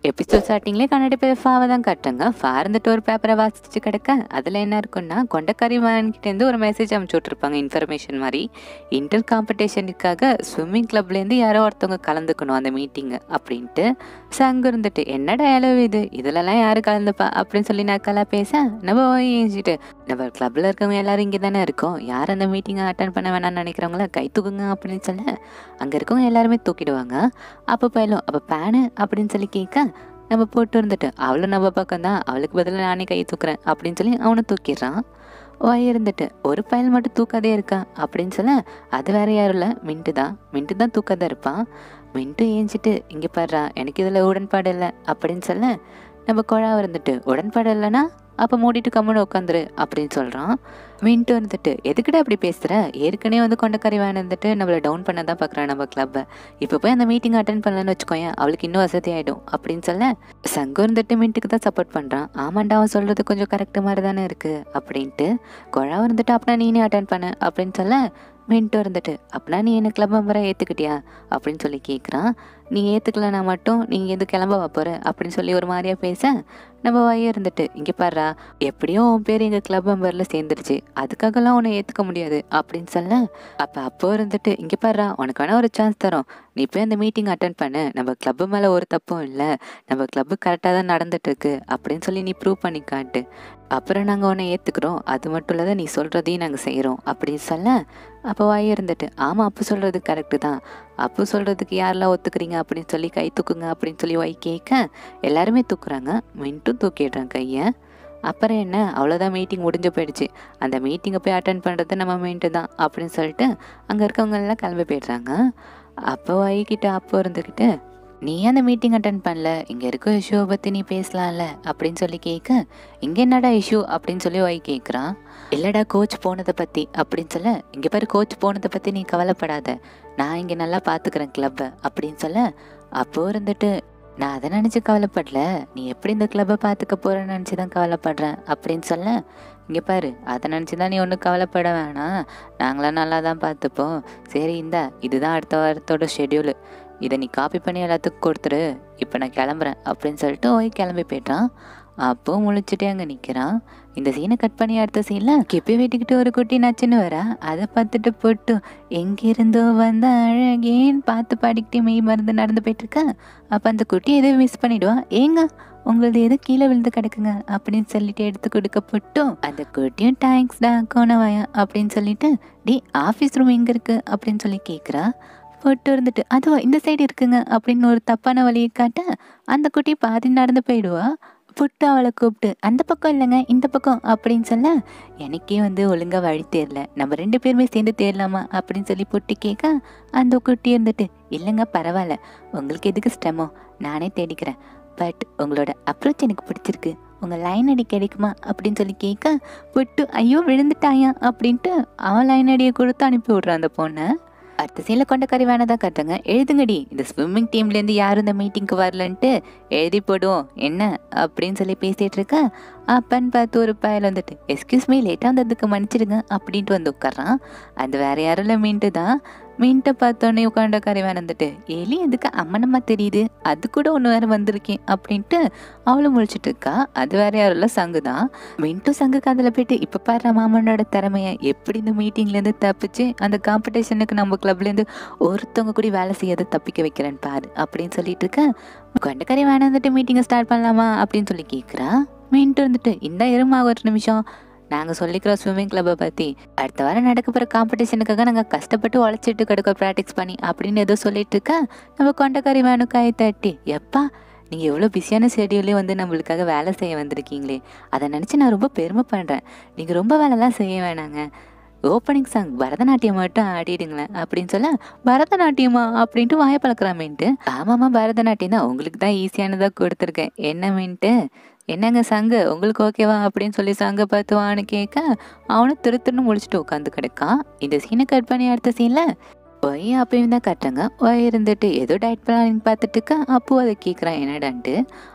episode ஸ்டார்டிங்லேயே கண்ணாடி பேர் ஃபாவை தான் காட்டுறாங்க ஃபா இருந்துட்டு ஒரு பேப்பரை வாசிச்சு கிடக்க அதில் என்ன இருக்குன்னா கொண்டக்கறி கிட்டேருந்து ஒரு மெசேஜ் அனுப்பிச்சு விட்ருப்பாங்க இன்ஃபர்மேஷன் மாதிரி இன்டர் காம்படிஷனுக்காக ஸ்விம்மிங் கிளப்லேருந்து யாரோ ஒருத்தவங்க கலந்துக்கணும் அந்த மீட்டிங்கு அப்படின்ட்டு ஸோ அங்கே இருந்துட்டு என்ன டயலாக் இது இதுலலாம் யார் கலந்துப்பா அப்படின்னு சொல்லி நக்கலா பேச நம்ம ஏஞ்சிட்டு நம்ம கிளப்பில் இருக்கவங்க எல்லாரும் இங்கே தானே இருக்கோம் யார் அந்த மீட்டிங்கை அட்டன் பண்ண வேணாம்னு நினைக்கிறவங்கள கை தூக்குங்க அப்படின்னு சொல்ல அங்கே இருக்கவங்க எல்லாருமே தூக்கிடுவாங்க அப்போ பயிலும் அப்போ பேனு அப்படின்னு சொல்லி கேட்க நம்ம போட்டு இருந்துட்டு அவளும் நம்ம பக்கம் தான் அவளுக்கு பதிலாக நானே கை தூக்குறேன் அப்படின்னு சொல்லி அவனை தூக்கிடுறான் வாய் இருந்துட்டு ஒரு பயல் மட்டும் தூக்காதே இருக்கான் அப்படின்னு சொல்ல அது வேற யாரும் இல்லை மின்ட்டு தான் மின்ட்டு தான் தூக்காத இருப்பான் மின்ட்டு ஏஞ்சிட்டு இங்கே பாடுறா எனக்கு இதில் உடன்பாடு இல்லை அப்படின்னு சொல்ல நம்ம குழா இருந்துட்டு உடன்பாடு இல்லைன்னா அப்போ மூடிட்டு கம்முன்னு உட்காந்துரு அப்படின்னு சொல்கிறான் மின்ட்டு வந்துட்டு எதுக்குடா அப்படி பேசுகிற ஏற்கனவே வந்து கொண்டக்கறி வேன் வந்துட்டு நம்மளை டவுன் பண்ண தான் பார்க்குறான் நம்ம கிளப்பை இப்போ போய் அந்த மீட்டிங் அட்டன் பண்ணலன்னு வச்சுக்கோயேன் அவளுக்கு இன்னும் வசதி ஆகிடும் அப்படின்னு சொல்ல சங்கம் இருந்துட்டு மின்ட்டுக்கு தான் சப்போர்ட் பண்ணுறான் ஆமாண்டா அவன் சொல்கிறது கொஞ்சம் கரெக்டு மாதிரி தானே இருக்குது அப்படின்ட்டு குழா இருந்துட்டு அப்படின்னா நீனே அட்டன் பண்ண அப்படின்னு சொல்ல மின்ட்டு இருந்துட்டு அப்படின்னா நீ என்ன கிளப் மெம்பராக ஏற்றுக்கிட்டியா அப்படின்னு சொல்லி கேட்குறான் நீ ஏற்றுக்கலனா மட்டும் நீங்கள் எது கிளம்ப போகிற அப்படின்னு சொல்லி ஒரு மாதிரியா பேச நம்ம வாயே இருந்துட்டு இங்கே பாடுறா எப்படியும் உன் பேர் எங்கள் கிளப் மெம்பரில் சேர்ந்துருச்சு அதுக்காகலாம் உன்னை ஏற்றுக்க முடியாது அப்படின்னு சொல்ல அப்போ அப்போ இருந்துட்டு இங்கே பாடுறா உனக்கு வேணா ஒரு சான்ஸ் தரோம் நீ போய் அந்த மீட்டிங் அட்டன் பண்ணு நம்ம கிளப்பு மேலே ஒரு தப்பும் இல்லை நம்ம கிளப்பு கரெக்டாக தான் நடந்துட்டுருக்கு அப்படின்னு சொல்லி நீ ப்ரூவ் பண்ணி காட்டு அப்புறம் நாங்கள் உன்னை ஏற்றுக்குறோம் அது மட்டும் இல்லாத நீ சொல்கிறதையும் நாங்கள் செய்கிறோம் அப்படின்னு சொல்ல அப்போ வாயே இருந்துட்டு ஆமாம் அப்பு சொல்கிறது கரெக்டு தான் அப்பு சொல்கிறதுக்கு யாரெல்லாம் ஒத்துக்கிறீங்க அப்படின்னு சொல்லி கை தூக்குங்க அப்படின்னு சொல்லி வை கேட்க எல்லாருமே தூக்குறாங்க மின்ட்டும் தூக்கிடுறான் கையை அப்புறம் என்ன அவ்வளோதான் மீட்டிங் முடிஞ்சு போயிடுச்சு அந்த மீட்டிங்கை போய் அட்டன் பண்ணுறது நம்ம மெயின்ட்டு தான் அப்படின்னு சொல்லிட்டு அங்கே இருக்கவங்க எல்லாம் கிளம்பி போயிடுறாங்க அப்போ வைக்கிட்ட அப்போ இருந்துக்கிட்டு நீ அந்த மீட்டிங் அட்டன் பண்ணல இங்கே இருக்க இஷ்யூவை பற்றி நீ பேசலாம்ல அப்படின்னு சொல்லி கேட்க இங்கே என்னடா இஷ்யூ அப்படின்னு சொல்லி வை கேட்குறான் இல்லைடா கோச் போனதை பற்றி அப்படின்னு சொல்ல இங்கே பாரு கோச் போனதை பற்றி நீ கவலைப்படாத நான் இங்கே நல்லா பார்த்துக்கிறேன் கிளப்பை அப்படின்னு சொல்ல அப்போ இருந்துட்டு நான் அதை நினச்சி கவலைப்படல நீ எப்படி இந்த கிளப்பை பார்த்துக்க போகிறேன்னு நினச்சி தான் கவலைப்படுறேன் அப்படின்னு சொல்ல இங்கே பாரு அதை நினச்சி தான் நீ ஒன்றும் கவலைப்பட வேணாம் நாங்களாம் நல்லா தான் பார்த்துப்போம் சரி இந்தா இதுதான் அடுத்த வாரத்தோட ஷெட்யூலு இதை நீ காப்பி பண்ணி எல்லாத்துக்கும் கொடுத்துரு இப்போ நான் கிளம்புறேன் அப்படின்னு சொல்லிட்டு ஓய் கிளம்பி போயிட்டான் அப்போ முழிச்சிட்டே அங்கே நிற்கிறான் இந்த சீனை கட் பண்ணி அடுத்த சீனில் கிப்பி வெட்டிக்கிட்டு ஒரு குட்டி நச்சுன்னு வரா அதை பார்த்துட்டு போட்டு எங்கிருந்தோ வந்த அழகேன்னு பார்த்து பாடிக்கிட்டே மெய் மருந்து நடந்து போயிட்டுருக்க அப்போ அந்த குட்டி எதுவும் மிஸ் பண்ணிடுவா ஏங்க உங்களது எது கீழே விழுந்து கிடக்குங்க அப்படின்னு சொல்லிட்டு எடுத்து கொடுக்கப்பட்டும் அந்த குட்டியும் தேங்க்ஸ் டா கோணவாயா அப்படின்னு சொல்லிட்டு டி ஆஃபீஸ் ரூம் எங்கே இருக்கு அப்படின்னு சொல்லி கேட்குறா போட்டு இருந்துட்டு அதுவா இந்த சைடு இருக்குங்க அப்படின்னு ஒரு தப்பான வழியை காட்ட அந்த குட்டி பாதி நடந்து போயிடுவா புட்டு அவளை கூப்பிட்டு அந்த பக்கம் இல்லைங்க இந்த பக்கம் அப்படின்னு சொல்ல எனக்கே வந்து ஒழுங்காக வழி தேரல நம்ம ரெண்டு பேருமே சேர்ந்து தேரலாமா அப்படின்னு சொல்லி புட்டு கேட்க அந்த குட்டி இருந்துட்டு இல்லைங்க பரவாயில்ல உங்களுக்கு எதுக்கு ஸ்டெமோ நானே தேடிக்கிறேன் பட் உங்களோட அப்ரோச் எனக்கு பிடிச்சிருக்கு உங்கள் லைன் அடி கிடைக்குமா அப்படின்னு சொல்லி கேட்க புட்டு ஐயோ விழுந்துட்டாயா அப்படின்ட்டு அவன் லைன் அடியை கொடுத்து அனுப்பி விட்றான் அந்த பொண்ணை அடுத்த சீனில் கொண்ட கறி வேணதான் காட்டுங்க எழுதுங்கடி இந்த ஸ்விம்மிங் டீம்லேருந்து யாரும் இந்த மீட்டிங்க்கு வரலன்ட்டு எழுதி போடுவோம் என்ன அப்படின்னு சொல்லி பேசிகிட்டு இருக்க அப்பன்னு பார்த்து ஒரு பயல் வந்துட்டு எஸ்கியூஸ் மீ லேட்டாக வந்ததுக்கு மன்னிச்சிடுங்க அப்படின்ட்டு வந்து உட்காரான் அது வேற யாரும் இல்லை மீன்ட்டு தான் மீன்ட்டை பார்த்தோன்னே உட்காண்ட கரைவான் வந்துட்டு எலி எதுக்கு அம்மனம்மா தெரியுது அது கூட ஒன்று வேற வந்திருக்கேன் அப்படின்ட்டு அவளும் முழிச்சிட்டு இருக்கா அது வேற யாரும் இல்லை சங்கு தான் மின்ட்டும் சங்கு காதில் போயிட்டு இப்போ பாரு மாமனோட திறமைய எப்படி இந்த மீட்டிங்லேருந்து தப்பிச்சு அந்த காம்படிஷனுக்கு நம்ம கிளப்லேருந்து ஒருத்தவங்க கூட வேலை செய்யாத தப்பிக்க வைக்கிறேன் பாரு அப்படின்னு சொல்லிட்டு இருக்க கொண்டக்கறி வேணாம் வந்துட்டு மீட்டிங்கை ஸ்டார்ட் பண்ணலாமா அப்படின்னு சொல்லி கேட்குறா மின்ட்டு இருந்துட்டு இந்த இருமா ஒரு நிமிஷம் நாங்கள் சொல்லிக்கிறோம் ஸ்விம்மிங் கிளப்பை பற்றி அடுத்த வாரம் நடக்க போகிற காம்படிஷனுக்காக நாங்கள் கஷ்டப்பட்டு உழைச்சிட்டு கிடக்கோம் ப்ராக்டிஸ் பண்ணி அப்படின்னு ஏதோ சொல்லிட்டு இருக்க நம்ம கொண்டக்கறி வேணும் கை தட்டி எப்பா நீங்கள் எவ்வளோ பிஸியான ஷெடியூலே வந்து நம்மளுக்காக வேலை செய்ய வந்திருக்கீங்களே அதை நினச்சி நான் ரொம்ப பெருமை பண்ணுறேன் நீங்கள் ரொம்ப வேலைலாம் செய்ய வேணாங்க ஓப்பனிங் சாங் பரதநாட்டியம் மட்டும் ஆடிடுங்களேன் அப்படின்னு சொல்ல பரதநாட்டியமா அப்படின்ட்டு வாய பழக்கிறாமேன்ட்டு ஆமாம்மா பரதநாட்டியம் தான் உங்களுக்கு தான் ஈஸியானதாக கொடுத்துருக்கேன் என்ன மீன்ட்டு என்னங்க சங்கு உங்களுக்கு ஓகேவா அப்படின்னு சொல்லி சங்கை பார்த்து வான்னு கேட்க அவனும் திரு திருன்னு முடிச்சுட்டு உட்காந்து கிடக்கான் இந்த சீனை கட் பண்ணி அடுத்த சீனில் ஒய் அப்பயும் தான் கட்டுறாங்க ஒய் இருந்துட்டு ஏதோ டயட் பிளானிங் பார்த்துட்டு இருக்க அப்போ அதை கேட்குறான் என்னடான்ட்டு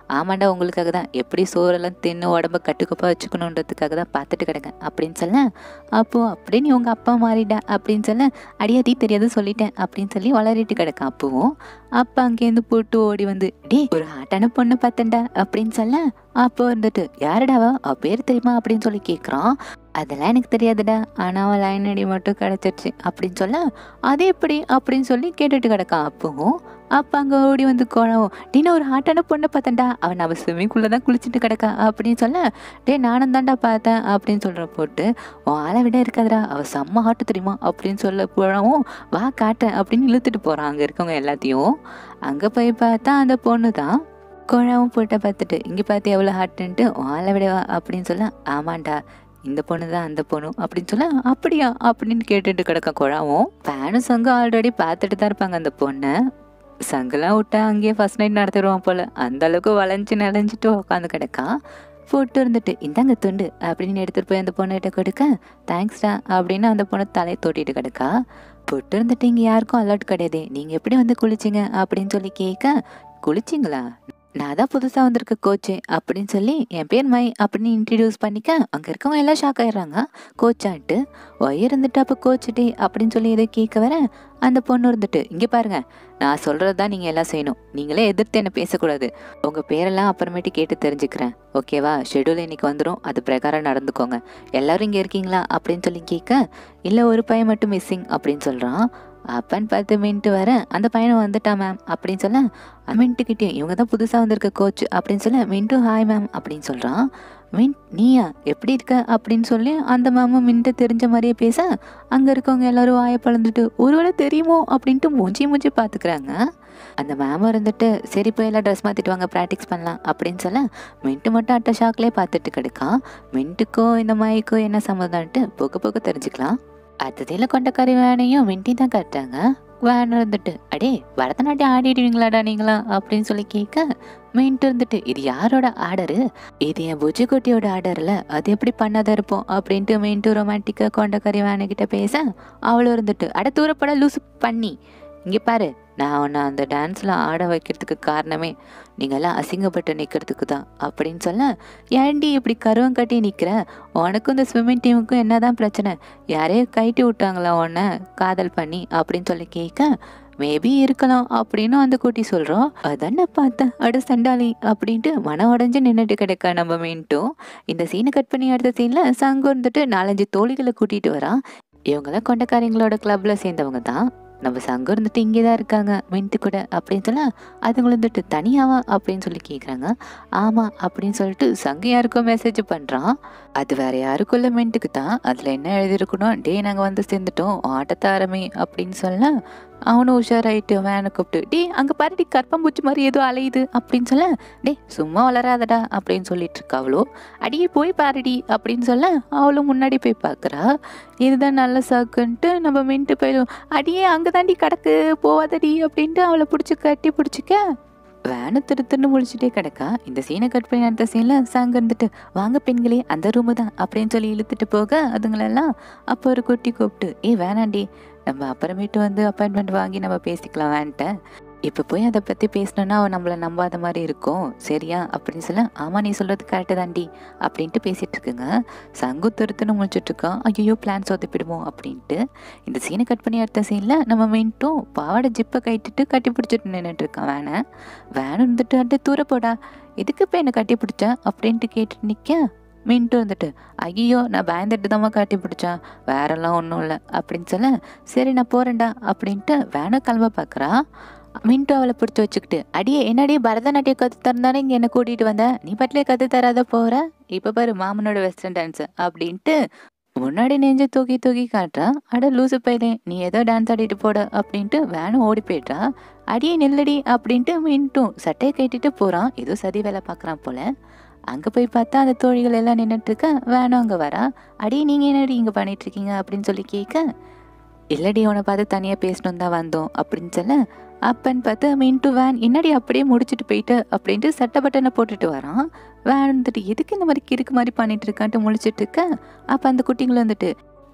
ஆமாண்டா உங்களுக்காக தான் எப்படி சோறெல்லாம் தின்னு உடம்ப கட்டுக்கோப்பாக வச்சுக்கணுன்றதுக்காக தான் பார்த்துட்டு கிடக்கேன் அப்படின்னு சொல்ல அப்போ அப்படியே நீ உங்கள் அப்பா மாறிடா அப்படின்னு சொல்ல அடியாதி தெரியாது சொல்லிட்டேன் அப்படின்னு சொல்லி வளரிட்டு கிடக்கான் அப்பவும் அப்பா அங்கேருந்து போட்டு ஓடி வந்து டே ஒரு ஹாட்டான பொண்ணை பார்த்தேன்டா அப்படின்னு சொல்ல அப்போ வந்துட்டு யாருடாவா அவ பேர் தெரியுமா அப்படின்னு சொல்லி கேட்குறான் அதெல்லாம் எனக்கு தெரியாதுடா ஆனால் அவன் லைன் அடி மட்டும் கிடச்சிருச்சு அப்படின்னு சொல்ல அது எப்படி அப்படின்னு சொல்லி கேட்டுட்டு கிடக்கான் அப்பவும் அப்போ அங்கே ஓடி வந்து குழவும் டீனா ஒரு ஹாட்டான பொண்ணை பார்த்தேன்டா அவன் அவள் ஸ்விம்மிங்குள்ளே தான் குளிச்சுட்டு கிடக்கா அப்படின்னு சொல்ல டே நானும் தான்டா பார்த்தேன் அப்படின்னு சொல்கிற போட்டு உன் ஆளை விட இருக்காதுடா அவள் செம்ம ஹாட்டு தெரியுமா அப்படின்னு சொல்ல போழவும் வா காட்டேன் அப்படின்னு இழுத்துட்டு போகிறான் அங்கே இருக்கவங்க எல்லாத்தையும் அங்கே போய் பார்த்தா அந்த பொண்ணு தான் குழாவும் போட்ட பார்த்துட்டு இங்கே பார்த்து எவ்வளோ ஹாட்டுன்ட்டு ஆளை விடவா அப்படின்னு சொல்ல ஆமாண்டா இந்த பொண்ணு தான் அந்த பொண்ணு அப்படின்னு சொல்ல அப்படியா அப்படின்னு கேட்டுட்டு கிடக்க குழாவும் பேனும் சங்கம் ஆல்ரெடி பார்த்துட்டு தான் இருப்பாங்க அந்த பொண்ணை சங்கெல்லாம் விட்டா அங்கேயே ஃபர்ஸ்ட் நைட் நடத்திடுவான் போல அந்த அளவுக்கு வளைஞ்சு நனைஞ்சிட்டு உட்காந்து கிடக்கா போட்டு இருந்துட்டு இந்தாங்க துண்டு அப்படின்னு எடுத்துட்டு போய் அந்த பொண்ணுகிட்ட கொடுக்க தேங்க்ஸ்டா அப்படின்னு அந்த பொண்ணு தலையை தொட்டிட்டு கிடக்கா பொட்டு இருந்துட்டு இங்கே யாருக்கும் அலர்ட் கிடையாது நீங்கள் எப்படி வந்து குளிச்சிங்க அப்படின்னு சொல்லி கேட்க குளிச்சிங்களா நான் தான் புதுசாக வந்திருக்க கோச்சு அப்படின்னு சொல்லி என் பேர் மை அப்படின்னு இன்ட்ரடியூஸ் பண்ணிக்க அங்கே இருக்கவங்க எல்லாம் ஷாக் ஆயிடுறாங்க கோச்சான்ட்டு ஒய் இருந்துட்டு அப்போ கோச்சுட்டே அப்படின்னு சொல்லி எதை கேட்க வர அந்த பொண்ணு இருந்துட்டு இங்கே பாருங்க நான் சொல்கிறது தான் நீங்கள் எல்லாம் செய்யணும் நீங்களே எதிர்த்து என்ன பேசக்கூடாது உங்கள் பேரெல்லாம் அப்புறமேட்டு கேட்டு தெரிஞ்சுக்கிறேன் ஓகேவா ஷெடியூல் இன்னைக்கு வந்துடும் அது பிரகாரம் நடந்துக்கோங்க எல்லாரும் இங்கே இருக்கீங்களா அப்படின்னு சொல்லி கேட்க இல்லை ஒரு பையன் மட்டும் மிஸ்ஸிங் அப்படின்னு சொல்கிறான் அப்பன்னு பார்த்து மின்ட்டு வர அந்த பையனை வந்துட்டான் மேம் அப்படின்னு சொல்ல மின்ட்டுக்கிட்டே இவங்க தான் புதுசாக வந்திருக்க கோச் அப்படின்னு சொல்ல மின்ட்டு ஹாய் மேம் அப்படின்னு சொல்கிறான் மின் நீயா எப்படி இருக்க அப்படின்னு சொல்லி அந்த மேமும் மின்ட்டு தெரிஞ்ச மாதிரியே பேச அங்கே இருக்கவங்க எல்லாரும் வாயை பழந்துட்டு ஒருவேளை தெரியுமோ அப்படின்ட்டு மூஞ்சி மூஞ்சி பார்த்துக்கிறாங்க அந்த மேமும் இருந்துட்டு சரி போய் எல்லாம் ட்ரெஸ் மாற்றிட்டு வாங்க ப்ராக்டிஸ் பண்ணலாம் அப்படின்னு சொல்ல மின்ட்டு மட்டும் அட்ட ஷாக்லேயே பார்த்துட்டு கிடக்கான் மின்ட்டுக்கோ இந்த மாய்க்கோ என்ன சம்மதம்ன்ட்டு போக போக தெரிஞ்சுக்கலாம் அடுத்ததில் கொண்டக்காரி வேனையும் மின்ட்டி தான் கட்டுறாங்க வேன் இருந்துட்டு அடே பரதநாட்டியம் ஆடிடுவீங்களாடா நீங்களா அப்படின்னு சொல்லி கேட்க மின்ட்டு இருந்துட்டு இது யாரோட ஆர்டரு இது என் புஜிக்குட்டியோட ஆர்டர்ல அது எப்படி பண்ணாத இருப்போம் அப்படின்ட்டு மின்ட்டு ரொமான்டிக்காக கொண்டக்காரி வேனுக்கிட்ட பேச அவளும் இருந்துட்டு அட தூரப்பட லூசு பண்ணி இங்கே பாரு நான் உன்னை அந்த டான்ஸில் ஆட வைக்கிறதுக்கு காரணமே நீங்கள்லாம் அசிங்கப்பட்டு நிற்கிறதுக்கு தான் அப்படின்னு சொல்ல ஏன்டி இப்படி கருவம் கட்டி நிற்கிற உனக்கும் இந்த ஸ்விம்மிங் டீமுக்கும் என்னதான் பிரச்சனை யாரையும் கைட்டி விட்டாங்களா உன்னை காதல் பண்ணி அப்படின்னு சொல்லி கேட்க மேபி இருக்கலாம் அப்படின்னு அந்த குட்டி சொல்கிறோம் அதானே பார்த்தேன் அட சண்டாளி அப்படின்ட்டு மன உடஞ்சு நின்றுட்டு கிடக்க நம்ம மீன்ட்டும் இந்த சீனை கட் பண்ணி அடுத்த சீனில் சங்கு இருந்துட்டு நாலஞ்சு தோழிகளை கூட்டிகிட்டு வரான் இவங்களாம் கொண்டக்காரங்களோட கிளப்ல சேர்ந்தவங்க தான் நம்ம சங்கம் இருந்துட்டு இங்கே தான் இருக்காங்க மின்ட்டு கூட அப்படின்னு சொல்ல அதுங்களும் வந்துட்டு தனியாவா அப்படின்னு சொல்லி கேட்குறாங்க ஆமாம் அப்படின்னு சொல்லிட்டு சங்கம் யாருக்கோ மெசேஜ் பண்ணுறான் அது வேற யாருக்குள்ள மின்ட்டுக்கு தான் அதில் என்ன எழுதியிருக்கணும் டே நாங்கள் வந்து சேர்ந்துட்டோம் ஆட்டத்தை ஆரம்பி அப்படின்னு சொல்ல அவனும் உஷாராயிட்டு வேனை கூப்பிட்டு டே அங்கே பாருடி கற்பம்பூச்சி மாதிரி ஏதோ அலையுது அப்படின்னு சொல்ல டே சும்மா வளராதடா அப்படின்னு சொல்லிட்டு இருக்கா அவளோ அடியே போய் பாருடி அப்படின்னு சொல்ல அவளும் முன்னாடி போய் பார்க்குறா இதுதான் நல்ல சாக்குன்ட்டு நம்ம மின்ட்டு போயிடும் அடியே அங்கே தாண்டி கிடக்கு போவாதடி அப்படின்ட்டு அவளை பிடிச்சி கட்டி பிடிச்சிக்க வேனை திரு திருன்னு முழிச்சுட்டே கிடக்கா இந்த சீனை கட் பண்ணி அடுத்த சீனில் சாங் இருந்துட்டு வாங்க பெண்களே அந்த ரூமு தான் அப்படின்னு சொல்லி இழுத்துட்டு போக அதுங்களெல்லாம் அப்போ ஒரு குட்டி கூப்பிட்டு ஏ வேணாண்டி நம்ம அப்புறமேட்டு வந்து அப்பாயின்மெண்ட் வாங்கி நம்ம பேசிக்கலாம் வேன்ட்ட இப்போ போய் அதை பற்றி பேசணுன்னா அவன் நம்மளை நம்பாத மாதிரி இருக்கும் சரியா அப்படின்னு சொல்ல ஆமாம் நீ சொல்கிறது கரெக்டு தாண்டி அப்படின்ட்டு பேசிகிட்டு இருக்குங்க சங்கு திருத்துன்னு முடிச்சுட்டு இருக்கான் ஐயோ பிளான் சொதப்பிடுவோம் அப்படின்ட்டு இந்த சீனை கட் பண்ணி அடுத்த சீனில் நம்ம மின்ட்டும் பாவாடை ஜிப்பை கைட்டுட்டு கட்டி பிடிச்சிட்டு நின்றுட்டு இருக்கான் வேனை வேன் இருந்துட்டு அட்டு தூர போடா எதுக்கு இப்போ என்னை கட்டி பிடிச்ச அப்படின்ட்டு கேட்டுட்டு நிற்க மின்ட்டு வந்துட்டு ஐயோ நான் பயந்துட்டு தாம்மா கட்டி பிடிச்சேன் வேறெல்லாம் ஒன்றும் இல்லை அப்படின்னு சொல்ல சரி நான் போகிறேன்டா அப்படின்ட்டு வேனை கிளம்ப பார்க்குறா மின்ட்டு அவளை பிடிச்சி வச்சுக்கிட்டு அடியே என்னடி பரதநாட்டியம் கற்று தந்தானே இங்கே என்னை கூட்டிகிட்டு வந்த நீ பட்டிலே கற்று தராத போகிற இப்போ பாரு மாமனோட வெஸ்டர்ன் டான்ஸு அப்படின்ட்டு முன்னாடி நெஞ்சு தூக்கி தூக்கி காட்டுறா அட லூசு பையலே நீ ஏதோ டான்ஸ் ஆடிட்டு போட அப்படின்ட்டு வேனும் ஓடி போயிட்டா அடியே நில்லடி அப்படின்ட்டு மீண்டும் சட்டையை கட்டிட்டு போகிறான் ஏதோ சதி வேலை பார்க்குறான் போல அங்கே போய் பார்த்தா அந்த தோழிகள் எல்லாம் நின்றுட்டு இருக்க வேணும் அங்கே வரா அடி நீங்கள் என்னடி இங்கே பண்ணிட்டு இருக்கீங்க அப்படின்னு சொல்லி கேட்க இல்லடி உன்னை பார்த்து தனியாக பேசணும் தான் வந்தோம் அப்படின்னு சொல்ல அப்பன்னு பார்த்து மின்ட்டு வேன் என்னடி அப்படியே முடிச்சுட்டு போயிட்டு அப்படின்ட்டு சட்டை பட்டனை போட்டுட்டு வரான் வேன் வந்துட்டு எதுக்கு இந்த மாதிரி கிறுக்கு மாதிரி பண்ணிட்டு இருக்கான்ட்டு முழிச்சிட்டு இருக்க அப்போ அந்த குட்டிங்களும் வந்துட்டு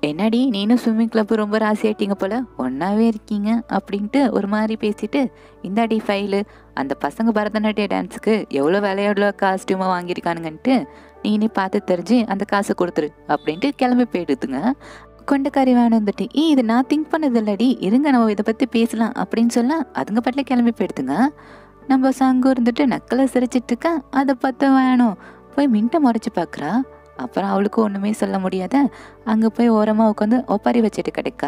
என்னடி நீனும் ஸ்விம்மிங் கிளப் ரொம்ப ராசி ஆயிட்டீங்க போல ஒன்றாவே இருக்கீங்க அப்படின்ட்டு ஒரு மாதிரி பேசிட்டு இந்தாடி ஃபைலு அந்த பசங்க பரதநாட்டிய டான்ஸுக்கு எவ்வளோ விளையாடல காஸ்டியூமாக வாங்கியிருக்கானுங்கன்ட்டு நீனே பார்த்து தெரிஞ்சு அந்த காசை கொடுத்துரு அப்படின்ட்டு கிளம்பி போயிடுதுங்க கொண்டக்காரி வேணும் வந்துட்டு ஏ இது நான் திங்க் பண்ணது இல்லடி இருங்க நம்ம இதை பற்றி பேசலாம் அப்படின்னு சொல்ல அதுங்க பாட்டில் கிளம்பி போயிடுதுங்க நம்ம சங்கு இருந்துட்டு நக்கலை சிரிச்சிட்டு இருக்கா அதை பார்த்து வேணும் போய் மின்ட்டை முறைச்சி பார்க்குறா அப்புறம் அவளுக்கு ஒன்றுமே சொல்ல முடியாத அங்கே போய் ஓரமாக உட்காந்து ஒப்பாரி வச்சுட்டு கிடைக்கா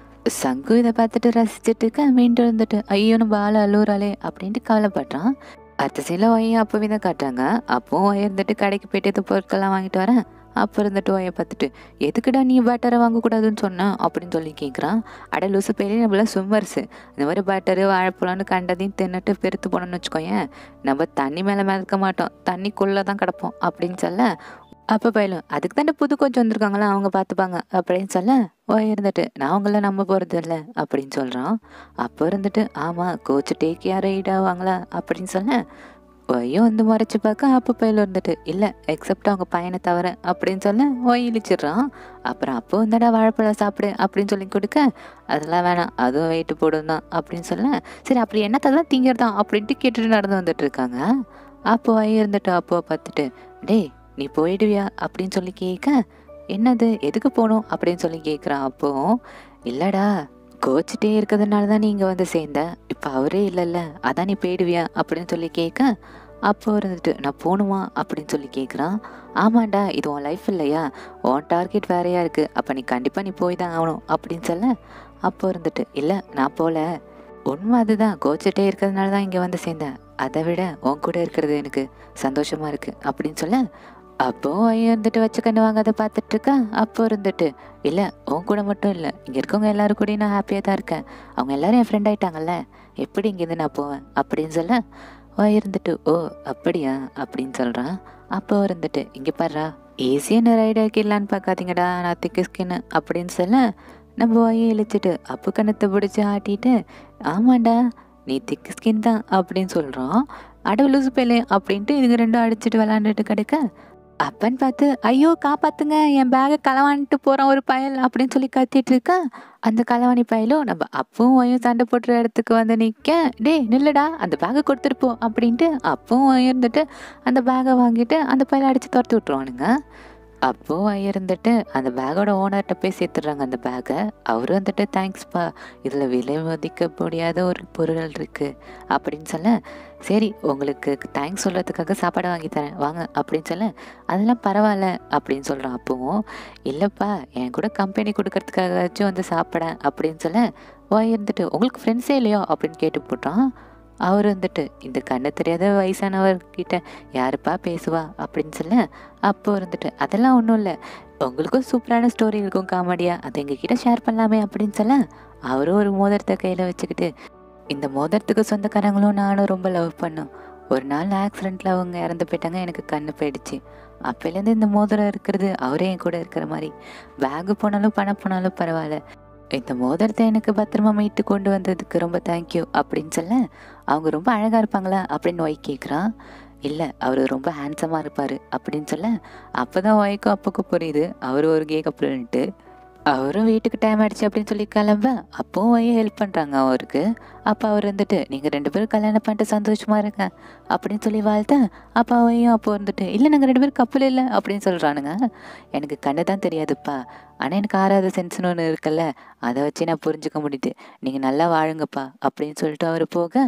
சங்கு இதை பார்த்துட்டு ரசிச்சுட்டு இருக்க மீண்டும் இருந்துட்டு ஐயோ நம்ம ஆள் அழுகுறாளே அப்படின்ட்டு கவலைப்படுறான் அடுத்த சில ஒய்யை அப்போவே தான் காட்டுறாங்க அப்போவும் ஒய் இருந்துட்டு கடைக்கு போயிட்டு இது பொருட்கள்லாம் வாங்கிட்டு வரேன் அப்போ இருந்துட்டு ஒய்யை பார்த்துட்டு எதுக்குடா நீ பேட்டரை வாங்கக்கூடாதுன்னு சொன்ன அப்படின்னு சொல்லி கேட்குறான் அட லூசு பேரே நம்மள சும்மர்ஸு இந்த மாதிரி பேட்டரு வாழைப்பழம்னு கண்டதையும் தின்னுட்டு பெருத்து போனோம்னு வச்சுக்கோயேன் நம்ம தண்ணி மேலே மிதக்க மாட்டோம் தண்ணிக்குள்ளே தான் கிடப்போம் அப்படின்னு சொல்ல அப்போ பயிலும் அதுக்கு தானே புது கோச் வந்திருக்காங்களா அவங்க பார்த்துப்பாங்க அப்படின்னு சொல்ல ஓ இருந்துட்டு நான் அவங்கள நம்ப போகிறது இல்லை அப்படின்னு சொல்கிறான் அப்போ இருந்துட்டு ஆமாம் கோச் டேக் கேர் ரைட் ஆவாங்களா அப்படின்னு சொல்ல ஒய்யும் வந்து முறைச்சி பார்க்க அப்போ பயில இருந்துட்டு இல்லை எக்ஸப்ட் அவங்க பையனை தவிர அப்படின்னு சொல்ல ஒய் இழிச்சிடுறான் அப்புறம் அப்போ வந்தாடா வாழைப்பழம் சாப்பிடு அப்படின்னு சொல்லி கொடுக்க அதெல்லாம் வேணாம் அதுவும் வெயிட்டு போடும் தான் அப்படின்னு சொல்ல சரி அப்படி என்னத்தான் திங்கிறதான் அப்படின்ட்டு கேட்டுட்டு நடந்து வந்துட்டு இருக்காங்க அப்போ ஒய் இருந்துட்டு அப்போ பார்த்துட்டு டேய் நீ போயிடுவியா அப்படின்னு சொல்லி கேட்க என்னது எதுக்கு போகணும் அப்படின்னு சொல்லி கேட்குறான் அப்போ இல்லடா கோச்சிட்டே இருக்கிறதுனால தான் நீ இங்கே வந்து சேர்ந்த இப்போ அவரே இல்லைல்ல அதான் நீ போயிடுவியா அப்படின்னு சொல்லி கேட்க அப்போ இருந்துட்டு நான் போகணுமா அப்படின்னு சொல்லி கேட்குறான் ஆமாண்டா இது உன் லைஃப் இல்லையா உன் டார்கெட் வேறையா இருக்குது அப்போ நீ கண்டிப்பாக நீ போய் தான் ஆகணும் அப்படின்னு சொல்ல அப்போ இருந்துட்டு இல்லை நான் போகல உண்மை அதுதான் கோச்சிட்டே இருக்கிறதுனால தான் இங்கே வந்து சேர்ந்தேன் அதை விட உன் கூட இருக்கிறது எனக்கு சந்தோஷமா இருக்கு அப்படின்னு சொல்ல அப்போ ஐயோ இருந்துட்டு வச்ச கண்ணு வாங்காத பார்த்துட்டு இருக்கா அப்போ இருந்துட்டு இல்லை உன் கூட மட்டும் இல்லை இங்கே இருக்கவங்க எல்லாரும் கூடயும் நான் ஹாப்பியாக தான் இருக்கேன் அவங்க எல்லாரும் என் ஃப்ரெண்ட் ஆயிட்டாங்கல்ல எப்படி இங்கேருந்து நான் போவேன் அப்படின்னு சொல்ல ஓ இருந்துட்டு ஓ அப்படியா அப்படின்னு சொல்கிறான் அப்போ இருந்துட்டு இங்கே பாடுறா ஈஸியான ரைடு ஆக்கிடலான்னு பார்க்காதீங்கடா நான் திக்கு ஸ்கின்னு அப்படின்னு சொல்ல நம்ம வாயை இழிச்சிட்டு அப்பு கணத்தை பிடிச்சி ஆட்டிட்டு ஆமாண்டா நீ திக்கு ஸ்கின் தான் அப்படின்னு சொல்கிறான் அடவு லூசு பேலே அப்படின்ட்டு இதுங்க ரெண்டும் அடிச்சிட்டு விளாண்டுட்டு கிடைக்க அப்பன்னு பார்த்து ஐயோ காப்பாத்துங்க என் பேகை களவாணிட்டு போகிறான் ஒரு பயல் அப்படின்னு சொல்லி கத்திட்டு இருக்கா அந்த களவாணி பயலும் நம்ம அப்பவும் ஒயும் சண்டை போட்டுற இடத்துக்கு வந்து நிற்க டேய் நில்லுடா அந்த பேகை கொடுத்துட்டு போ அப்படின்ட்டு அப்பவும் ஒயும் இருந்துட்டு அந்த பேகை வாங்கிட்டு அந்த பயலை அடித்து துரத்து விட்ருவானுங்க அப்போ இருந்துட்டு அந்த பேக்கோட ஓனர்கிட்ட போய் சேர்த்துடுறாங்க அந்த பேக்கை அவரும் வந்துட்டு தேங்க்ஸ்ப்பா இதில் விலை மதிக்க முடியாத ஒரு பொருள் இருக்குது அப்படின்னு சொல்ல சரி உங்களுக்கு தேங்க்ஸ் சொல்கிறதுக்காக சாப்பாடு வாங்கி தரேன் வாங்க அப்படின்னு சொல்ல அதெல்லாம் பரவாயில்ல அப்படின்னு சொல்கிறான் அப்பவும் இல்லைப்பா என் கூட கம்பெனி கொடுக்கறதுக்காகச்சும் வந்து சாப்பிட அப்படின்னு சொல்ல வா இருந்துட்டு உங்களுக்கு ஃப்ரெண்ட்ஸே இல்லையோ அப்படின்னு கேட்டு போட்டான் அவர் வந்துட்டு இந்த கண்ணு தெரியாத வயசானவர்கிட்ட யாருப்பா பேசுவா அப்படின்னு சொல்ல அப்போ இருந்துட்டு அதெல்லாம் ஒன்றும் இல்லை உங்களுக்கும் சூப்பரான ஸ்டோரி இருக்கும் காமெடியா அதை எங்ககிட்ட ஷேர் பண்ணலாமே அப்படின்னு சொல்ல அவரும் ஒரு மோதிரத்தை கையில் வச்சுக்கிட்டு இந்த மோதிரத்துக்கு சொந்தக்காரங்களும் நானும் ரொம்ப லவ் பண்ணோம் ஒரு நாள் ஆக்சிடெண்ட்டில் அவங்க இறந்து போயிட்டாங்க எனக்கு கண்ணு போயிடுச்சு அப்போலேருந்து இந்த மோதிரம் இருக்கிறது அவரே என் கூட இருக்கிற மாதிரி பேகு போனாலும் பணம் போனாலும் பரவாயில்ல இந்த மோதிரத்தை எனக்கு பத்திரமா மீட்டு கொண்டு வந்ததுக்கு ரொம்ப தேங்க்யூ அப்படின்னு சொல்ல அவங்க ரொம்ப அழகாக இருப்பாங்களா அப்படின்னு ஒய் கேட்குறான் இல்லை அவர் ரொம்ப ஹேண்ட்ஸமாக இருப்பார் அப்படின்னு சொல்ல அப்போ தான் ஒய்க்கும் அப்புக்கும் புரியுது அவர் ஒரு கே கப்புலன்ட்டு அவரும் வீட்டுக்கு டைம் ஆயிடுச்சு அப்படின்னு சொல்லி கிளம்ப அப்பவும் ஒய்யை ஹெல்ப் பண்ணுறாங்க அவருக்கு அப்போ அவர் வந்துட்டு நீங்கள் ரெண்டு பேரும் கல்யாணம் பண்ணிட்டு சந்தோஷமா இருங்க அப்படின்னு சொல்லி வாழ்த்த அப்போ ஒய்யும் அப்போ வந்துட்டு இல்லை நாங்கள் ரெண்டு பேரும் கப்பல் இல்லை அப்படின்னு சொல்கிறானுங்க எனக்கு கண்ணு தான் தெரியாதுப்பா ஆனால் எனக்கு ஆறாவது சென்ஸ்னு ஒன்று இருக்குல்ல அதை வச்சு நான் புரிஞ்சுக்க முடியுது நீங்கள் நல்லா வாழுங்கப்பா அப்படின்னு சொல்லிட்டு அவர் போக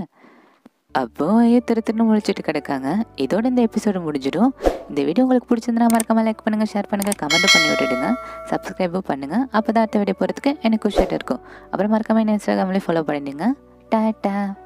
அப்போ ஐயோ திரு திருன்னு முழிச்சிட்டு கிடக்காங்க இதோட இந்த எபிசோடு முடிஞ்சிடும் இந்த வீடியோ உங்களுக்கு பிடிச்சிருந்தா மறக்காம லைக் பண்ணுங்கள் ஷேர் பண்ணுங்கள் கமெண்ட் பண்ணி விட்டுடுங்க சப்ஸ்கிரைபும் பண்ணுங்கள் அப்போ தான் அடுத்த வீடியோ போகிறதுக்கு எனக்கு உஷாட்டு இருக்கும் அப்புறம் மறக்காம என்ன இன்ஸ்டாகிராம்லேயே ஃபாலோ பண்ணிடுங்க டாட்டா